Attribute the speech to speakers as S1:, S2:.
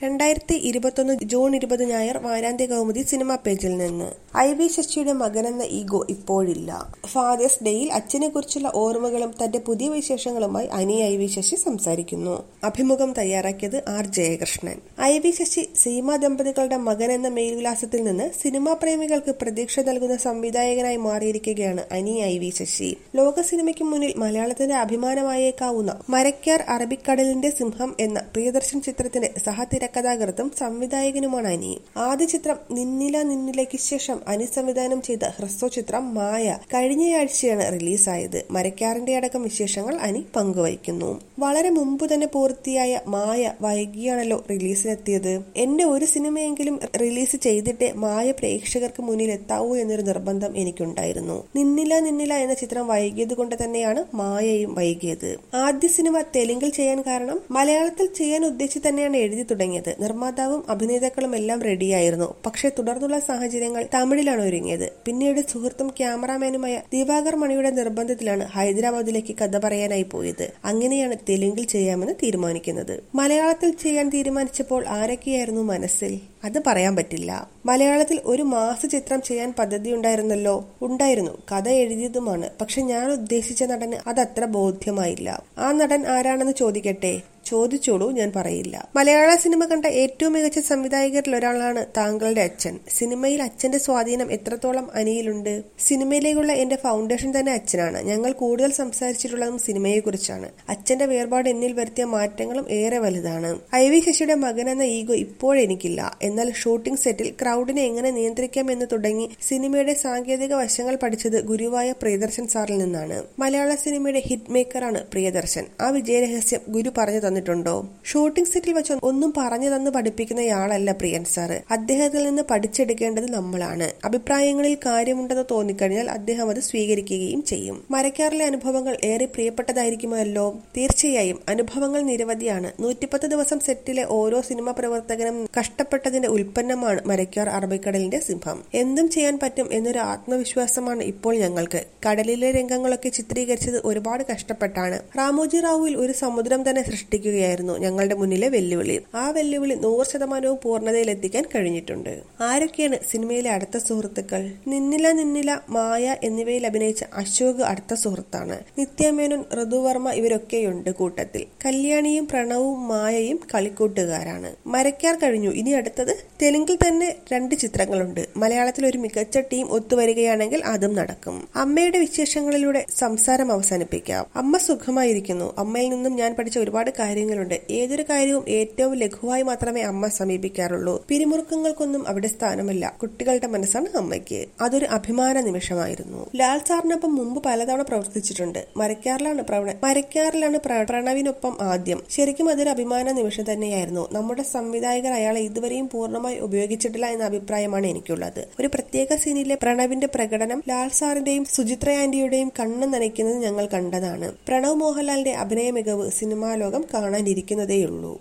S1: രണ്ടായിരത്തി ഇരുപത്തൊന്ന് ജൂൺ ഇരുപത് ഞായർ വാരാന്ത്യ കൗമുദി സിനിമാ പേജിൽ നിന്ന് ഐ വി ശശിയുടെ മകനെന്ന ഈഗോ ഇപ്പോഴില്ല ഫാദേഴ്സ് ഡേയിൽ അച്ഛനെക്കുറിച്ചുള്ള ഓർമ്മകളും തന്റെ പുതിയ വിശേഷങ്ങളുമായി അനി ഐ വി ശശി സംസാരിക്കുന്നു അഭിമുഖം തയ്യാറാക്കിയത് R Jayakrishnan I V Sasi Seema ദമ്പതികളുടെ മകൻ എന്ന മേൽവിലാസത്തിൽ നിന്ന് സിനിമാ പ്രേമികൾക്ക് പ്രതീക്ഷ നൽകുന്ന സംവിധായകനായി മാറിയിരിക്കുകയാണ് അനി ഐ വി ശശി ലോക സിനിമയ്ക്ക് മുന്നിൽ മലയാളത്തിന്റെ അഭിമാനമായേക്കാവുന്ന മരക്കാർ അറബിക്കടലിന്റെ സിംഹം എന്ന പ്രിയദർശൻ ചിത്രത്തിന്റെ സഹതിരക്കഥാകൃത്തും സംവിധായകനുമാണ് അനി ആദ്യ ചിത്രം നിന്നില നിന്നിലേക്ക് ശേഷം അനി സംവിധാനം ചെയ്ത ഹ്രസ്വ ചിത്രം മായ കഴിഞ്ഞയാഴ്ചയാണ് റിലീസായത് മരക്കാറിന്റെ അടക്കം വിശേഷങ്ങൾ അനി പങ്കുവയ്ക്കുന്നു വളരെ മുമ്പ് തന്നെ പൂർത്തിയായ മായ വൈകിയാണല്ലോ റിലീസിനെത്തിയത് എന്റെ ഒരു സിനിമയെങ്കിലും റിലീസ് ചെയ്തിട്ടേ മായ പ്രേക്ഷകർക്ക് മുന്നിൽ എത്താവൂ എന്നൊരു നിർബന്ധം എനിക്കുണ്ടായിരുന്നു നിന്നില നിന്നില എന്ന ചിത്രം വൈകിയത് കൊണ്ട് തന്നെയാണ് മായയും വൈകിയത് ആദ്യ സിനിമ തെലുങ്കിൽ ചെയ്യാൻ കാരണം മലയാളത്തിൽ ചെയ്യാൻ ഉദ്ദേശിച്ച് തന്നെയാണ് എഴുതി തുടങ്ങിയത് നിർമ്മാതാവും അഭിനേതാക്കളും എല്ലാം റെഡിയായിരുന്നു പക്ഷെ തുടർന്നുള്ള സാഹചര്യങ്ങൾ തമിഴിലാണ് ഒരുങ്ങിയത് പിന്നീട് സുഹൃത്തും ക്യാമറാമാനുമായ ദിവാകർ മണിയുടെ നിർബന്ധത്തിലാണ് ഹൈദരാബാദിലേക്ക് കഥ പറയാനായി പോയത് അങ്ങനെയാണ് തെലുങ്കിൽ ചെയ്യാമെന്ന് തീരുമാനിക്കുന്നത് മലയാളത്തിൽ ചെയ്യാൻ തീരുമാനിച്ചപ്പോൾ ആരൊക്കെയായിരുന്നു മനസ്സിൽ അത് പറയാൻ പറ്റില്ല മലയാളത്തിൽ ഒരു മാസ ചിത്രം ചെയ്യാൻ പദ്ധതി ഉണ്ടായിരുന്നല്ലോ ഉണ്ടായിരുന്നു കഥ എഴുതിയതുമാണ് പക്ഷെ ഞാൻ ഉദ്ദേശിച്ച നടന് അതത്ര ബോധ്യമായില്ല ആ നടൻ ആരാണെന്ന് ചോദിക്കട്ടെ ചോദിച്ചോളൂ ഞാൻ പറയില്ല മലയാള സിനിമ കണ്ട ഏറ്റവും മികച്ച സംവിധായകരിൽ ഒരാളാണ് താങ്കളുടെ അച്ഛൻ സിനിമയിൽ അച്ഛന്റെ സ്വാധീനം എത്രത്തോളം അനിയിലുണ്ട് സിനിമയിലേക്കുള്ള എന്റെ ഫൗണ്ടേഷൻ തന്നെ അച്ഛനാണ് ഞങ്ങൾ കൂടുതൽ സംസാരിച്ചിട്ടുള്ളതും സിനിമയെക്കുറിച്ചാണ് അച്ഛന്റെ വേർപാട് എന്നിൽ വരുത്തിയ മാറ്റങ്ങളും ഏറെ വലുതാണ് ഐ വി ശശിയുടെ മകൻ എന്ന ഈഗോ ഇപ്പോഴെനിക്കില്ല എന്നാൽ ഷൂട്ടിംഗ് സെറ്റിൽ ക്രൗഡിനെ എങ്ങനെ നിയന്ത്രിക്കാം എന്ന് തുടങ്ങി സിനിമയുടെ സാങ്കേതിക വശങ്ങൾ പഠിച്ചത് ഗുരുവായ പ്രിയദർശൻ സാറിൽ നിന്നാണ് മലയാള സിനിമയുടെ ഹിറ്റ് മേക്കറാണ് പ്രിയദർശൻ ആ വിജയരഹസ്യം ഗുരു പറഞ്ഞു തന്നിട്ടുണ്ടോ ഷൂട്ടിംഗ് സെറ്റിൽ വെച്ച് ഒന്നും പറഞ്ഞു തന്ന് പഠിപ്പിക്കുന്നയാളല്ല പ്രിയൻ സാറ് അദ്ദേഹത്തിൽ നിന്ന് പഠിച്ചെടുക്കേണ്ടത് നമ്മളാണ് അഭിപ്രായങ്ങളിൽ കാര്യമുണ്ടെന്ന് തോന്നിക്കഴിഞ്ഞാൽ അദ്ദേഹം അത് സ്വീകരിക്കുകയും ചെയ്യും മരക്കാറിലെ അനുഭവങ്ങൾ ഏറെ പ്രിയപ്പെട്ടതായിരിക്കുമല്ലോ തീർച്ചയായും അനുഭവങ്ങൾ നിരവധിയാണ് നൂറ്റിപ്പത്ത് ദിവസം സെറ്റിലെ ഓരോ സിനിമാ പ്രവർത്തകനും കഷ്ടപ്പെട്ടതിന്റെ ഉൽപ്പന്നമാണ് മരക്കാർ അറബിക്കടലിന്റെ സിംഹം എന്തും ചെയ്യാൻ പറ്റും എന്നൊരു ആത്മവിശ്വാസമാണ് ഇപ്പോൾ ഞങ്ങൾക്ക് കടലിലെ രംഗങ്ങളൊക്കെ ചിത്രീകരിച്ചത് ഒരുപാട് കഷ്ടപ്പെട്ടാണ് റാമോജി റാവുവിൽ ഒരു സമുദ്രം തന്നെ സൃഷ്ടിക്കുകയായിരുന്നു ഞങ്ങളുടെ മുന്നിലെ വെല്ലുവിളി ആ വെല്ലുവിളി നൂറ് ശതമാനവും പൂർണ്ണതയിലെത്തിക്കാൻ കഴിഞ്ഞിട്ടുണ്ട് ആരൊക്കെയാണ് സിനിമയിലെ അടുത്ത സുഹൃത്തുക്കൾ നിന്നില നിന്നില മായ എന്നിവയിൽ അഭിനയിച്ച അശോക് അടുത്ത സുഹൃത്താണ് നിത്യമേനോൻ ഋതുവർമ്മ ഇവരൊക്കെയുണ്ട് കൂട്ടത്തിൽ കല്യാണിയും പ്രണവും മായയും കളിക്കൂട്ടുകാരാണ് മരക്കാർ കഴിഞ്ഞു ഇനി അടുത്തത് തെലുങ്കിൽ തന്നെ രണ്ട് ചിത്രങ്ങളുണ്ട് മലയാളത്തിൽ ഒരു മികച്ച ടീം ഒത്തുവരികയാണെങ്കിൽ അതും നടക്കും അമ്മയുടെ വിശേഷങ്ങളിലൂടെ സംസാരം അവസാനിപ്പിക്കാം അമ്മ സുഖമായിരിക്കുന്നു അമ്മയിൽ നിന്നും ഞാൻ പഠിച്ച ഒരുപാട് കാര്യങ്ങളുണ്ട് ഏതൊരു കാര്യവും ഏറ്റവും ലഘുവായി മാത്രമേ അമ്മ സമീപിക്കാറുള്ളൂ പിരിമുറുക്കങ്ങൾക്കൊന്നും അവിടെ സ്ഥാനമല്ല കുട്ടികളുടെ മനസ്സാണ് അമ്മയ്ക്ക് അതൊരു അഭിമാന നിമിഷമായിരുന്നു ലാൽ സാറിനൊപ്പം മുമ്പ് പലതവണ പ്രവർത്തിച്ചിട്ടുണ്ട് മരക്കാറിലാണ് പ്രവണ മരക്കാറിലാണ് പ്രണവിനൊപ്പം ആദ്യം ശരിക്കും അതൊരു അഭിമാന നിമിഷം തന്നെയായിരുന്നു നമ്മുടെ സംവിധായകർ അയാളെ ഇതുവരെയും പൂർണ്ണമായി ഉപയോഗിച്ചിട്ടില്ല എന്ന അഭിപ്രായമാണ് എനിക്കുള്ളത് ഒരു പ്രത്യേക സീനിലെ പ്രണവിന്റെ പ്രകടനം ലാൽ സാറിന്റെയും സുചിത്ര ആന്റിയുടെയും കണ്ണ് നനയ്ക്കുന്നത് ഞങ്ങൾ കണ്ടതാണ് പ്രണവ് മോഹൻലാലിന്റെ അഭിനയ മികവ് സിനിമാ ലോകം കാണാനിരിക്കുന്നതേയുള്ളൂ